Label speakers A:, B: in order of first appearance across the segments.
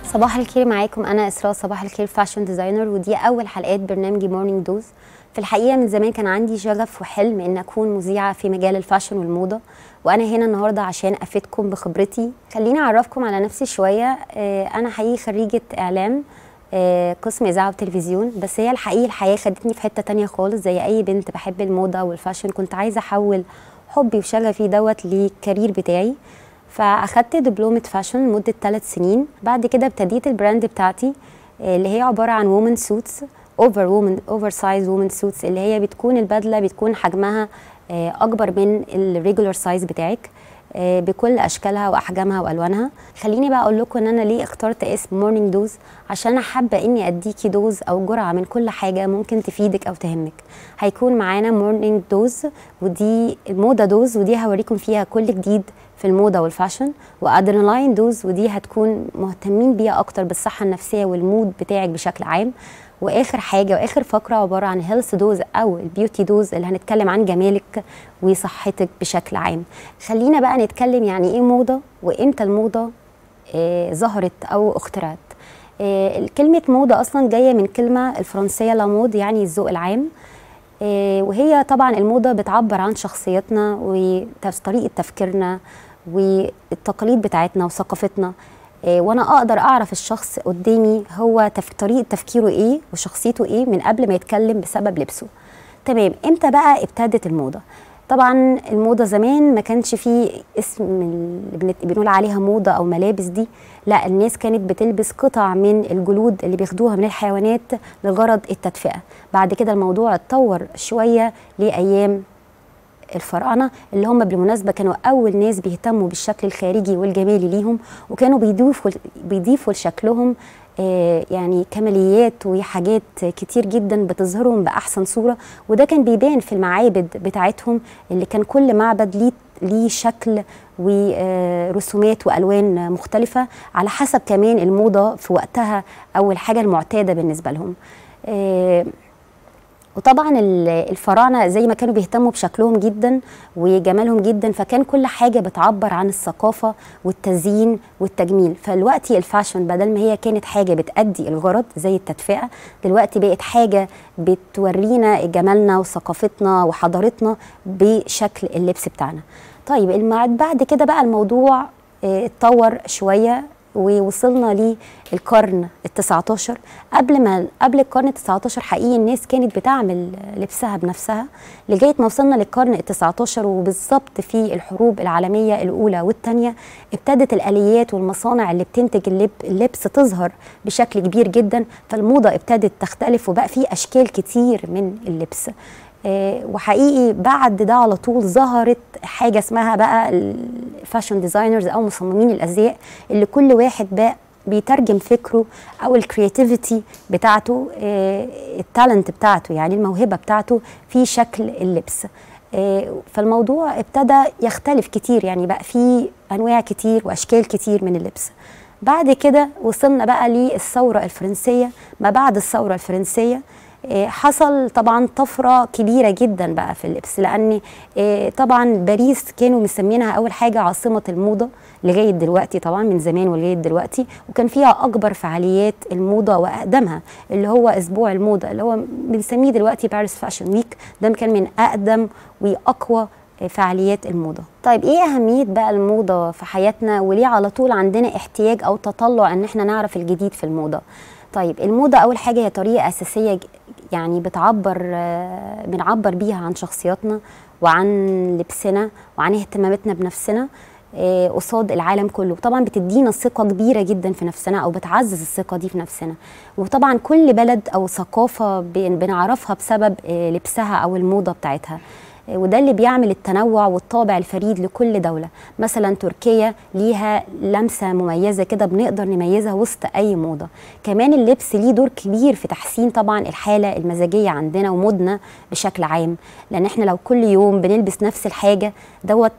A: صباح الخير معاكم انا اسراء صباح الخير فاشن ديزاينر ودي اول حلقات برنامجي مورنينج دوز في الحقيقه من زمان كان عندي شغف وحلم ان اكون مذيعه في مجال الفاشن والموضه وانا هنا النهارده عشان افيدكم بخبرتي خليني اعرفكم على نفسي شويه آه، انا حقيقي خريجه اعلام آه، قسم اذاعه وتلفزيون بس هي الحقيقه الحياه خدتني في حته تانية خالص زي اي بنت بحب الموضه والفاشن كنت عايزه احول حبي وشغفي دوت للكارير بتاعي فاخدت دبلومه فاشن لمده ثلاث سنين بعد كده ابتديت البراند بتاعتي آه، اللي هي عباره عن وومن سوتس اوفر وومن اوفر سايز وومن سوتس اللي هي بتكون البدله بتكون حجمها آه، اكبر من الريجولار سايز بتاعك آه، بكل اشكالها واحجامها والوانها خليني بقى اقول لكم ان انا ليه اخترت اسم مورنينج دوز عشان انا حابه اني اديكي دوز او جرعه من كل حاجه ممكن تفيدك او تهمك هيكون معانا مورنينج دوز ودي الموضه دوز ودي هوريكم فيها كل جديد في الموضه والفاشن وادرينالاين دوز ودي هتكون مهتمين بيها اكتر بالصحه النفسيه والمود بتاعك بشكل عام واخر حاجه واخر فقره عباره عن هيلث دوز او البيوتي دوز اللي هنتكلم عن جمالك وصحتك بشكل عام خلينا بقى نتكلم يعني ايه موضه وامتى الموضه آه ظهرت او اخترعت آه كلمه موضه اصلا جايه من كلمه الفرنسيه لامود يعني الذوق العام آه وهي طبعا الموضه بتعبر عن شخصيتنا وطريقه تفكيرنا والتقاليد بتاعتنا وثقافتنا إيه وانا اقدر اعرف الشخص قدامي هو تف... طريقه تفكيره ايه وشخصيته ايه من قبل ما يتكلم بسبب لبسه تمام امتى بقى ابتدت الموضه طبعا الموضه زمان ما كانش فيه اسم اللي بنقول عليها موضه او ملابس دي لا الناس كانت بتلبس قطع من الجلود اللي بياخدوها من الحيوانات لغرض التدفئه بعد كده الموضوع اتطور شويه لايام الفراعنه اللي هم بالمناسبه كانوا اول ناس بيهتموا بالشكل الخارجي والجمالي ليهم وكانوا بيضيفوا بيضيفوا لشكلهم آه يعني كماليات وحاجات كتير جدا بتظهرهم باحسن صوره وده كان بيبان في المعابد بتاعتهم اللي كان كل معبد ليه ليه شكل ورسومات والوان مختلفه على حسب كمان الموضه في وقتها او الحاجه المعتاده بالنسبه لهم آه وطبعا الفراعنه زي ما كانوا بيهتموا بشكلهم جدا وجمالهم جدا فكان كل حاجه بتعبر عن الثقافه والتزيين والتجميل فالوقتي الفاشن بدل ما هي كانت حاجه بتأدي الغرض زي التدفئه دلوقتي بقت حاجه بتورينا جمالنا وثقافتنا وحضارتنا بشكل اللبس بتاعنا طيب بعد كده بقى الموضوع اتطور شويه ووصلنا للقرن ال19 قبل ما قبل القرن ال19 حقيقي الناس كانت بتعمل لبسها بنفسها لغايه ما وصلنا للقرن ال19 وبالظبط في الحروب العالميه الاولى والثانيه ابتدت الاليات والمصانع اللي بتنتج اللب اللبس تظهر بشكل كبير جدا فالموضه ابتدت تختلف وبقى في اشكال كتير من اللبس آه وحقيقي بعد ده على طول ظهرت حاجه اسمها بقى الفاشن ديزاينرز او مصممين الازياء اللي كل واحد بقى بيترجم فكره او الكرياتيفيتي بتاعته آه التالنت بتاعته يعني الموهبه بتاعته في شكل اللبس آه فالموضوع ابتدى يختلف كتير يعني بقى في انواع كتير واشكال كتير من اللبس بعد كده وصلنا بقى للثوره الفرنسيه ما بعد الثوره الفرنسيه حصل طبعا طفره كبيره جدا بقى في اللبس لان طبعا باريس كانوا مسمينها اول حاجه عاصمه الموضه لغايه دلوقتي طبعا من زمان ولغايه دلوقتي وكان فيها اكبر فعاليات الموضه واقدمها اللي هو اسبوع الموضه اللي هو بنسميه دلوقتي باريس فاشن ويك ده كان من اقدم واقوى فعاليات الموضه طيب ايه اهميه بقى الموضه في حياتنا وليه على طول عندنا احتياج او تطلع ان احنا نعرف الجديد في الموضه طيب الموضه اول حاجه هي طريقه اساسيه يعني بتعبر بنعبر بيها عن شخصياتنا وعن لبسنا وعن اهتماماتنا بنفسنا قصاد العالم كله طبعا بتدينا ثقة كبيرة جدا في نفسنا أو بتعزز الثقة دي في نفسنا وطبعا كل بلد أو ثقافة بنعرفها بسبب لبسها أو الموضة بتاعتها وده اللي بيعمل التنوع والطابع الفريد لكل دولة مثلا تركيا ليها لمسة مميزة كده بنقدر نميزها وسط أي موضة كمان اللبس ليه دور كبير في تحسين طبعا الحالة المزاجية عندنا ومودنا بشكل عام لأن احنا لو كل يوم بنلبس نفس الحاجة دوت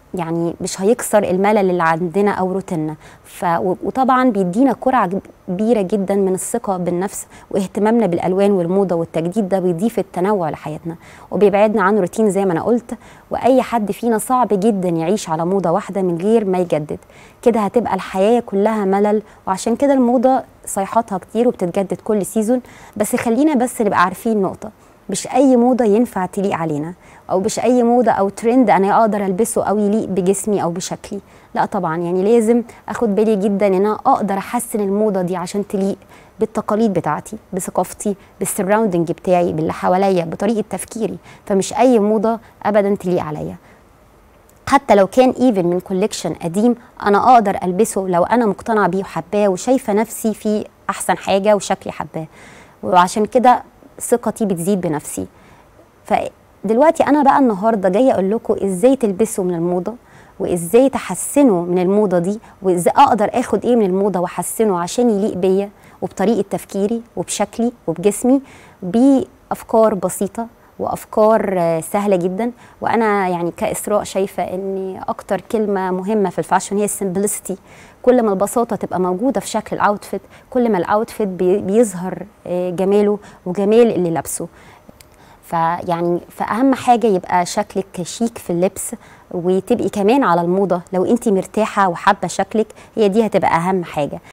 A: يعني مش هيكسر الملل اللي عندنا او روتيننا ف وطبعا بيدينا جرعه كبيره جدا من الثقه بالنفس واهتمامنا بالالوان والموضه والتجديد ده بيضيف التنوع لحياتنا وبيبعدنا عن روتين زي ما انا قلت واي حد فينا صعب جدا يعيش على موضه واحده من غير ما يجدد كده هتبقى الحياه كلها ملل وعشان كده الموضه صيحاتها كتير وبتتجدد كل سيزون بس خلينا بس نبقى عارفين نقطه مش اي موضه ينفع تليق علينا او مش اي موضه او ترند انا اقدر البسه او يليق بجسمي او بشكلي لا طبعا يعني لازم اخد بالي جدا ان انا اقدر احسن الموضه دي عشان تليق بالتقاليد بتاعتي بثقافتي بالسراوندنج بتاعي باللي حواليا بطريقه تفكيري فمش اي موضه ابدا تليق عليا حتى لو كان ايفن من كوليكشن قديم انا اقدر البسه لو انا مقتنعه بيه وحباه وشايفه نفسي فيه احسن حاجه وشكلي حباه وعشان كده ثقتي بتزيد بنفسي فدلوقتي انا بقى النهارده جايه اقول لكم ازاي تلبسوا من الموضه وازاي تحسنوا من الموضه دي وازاي اقدر اخد ايه من الموضه واحسنه عشان يليق بيا وبطريقه تفكيري وبشكلي وبجسمي بافكار بسيطه وافكار سهله جدا وانا يعني كاسراء شايفه ان اكتر كلمه مهمه في الفاشن هي السمبلسيتي كل ما البساطه تبقى موجوده في شكل الاوتفيت كل ما الاوتفيت بيظهر جماله وجمال اللي لابسه فيعني فاهم حاجه يبقى شكلك شيك في اللبس وتبقي كمان على الموضه لو انت مرتاحه وحابه شكلك هي دي هتبقى اهم حاجه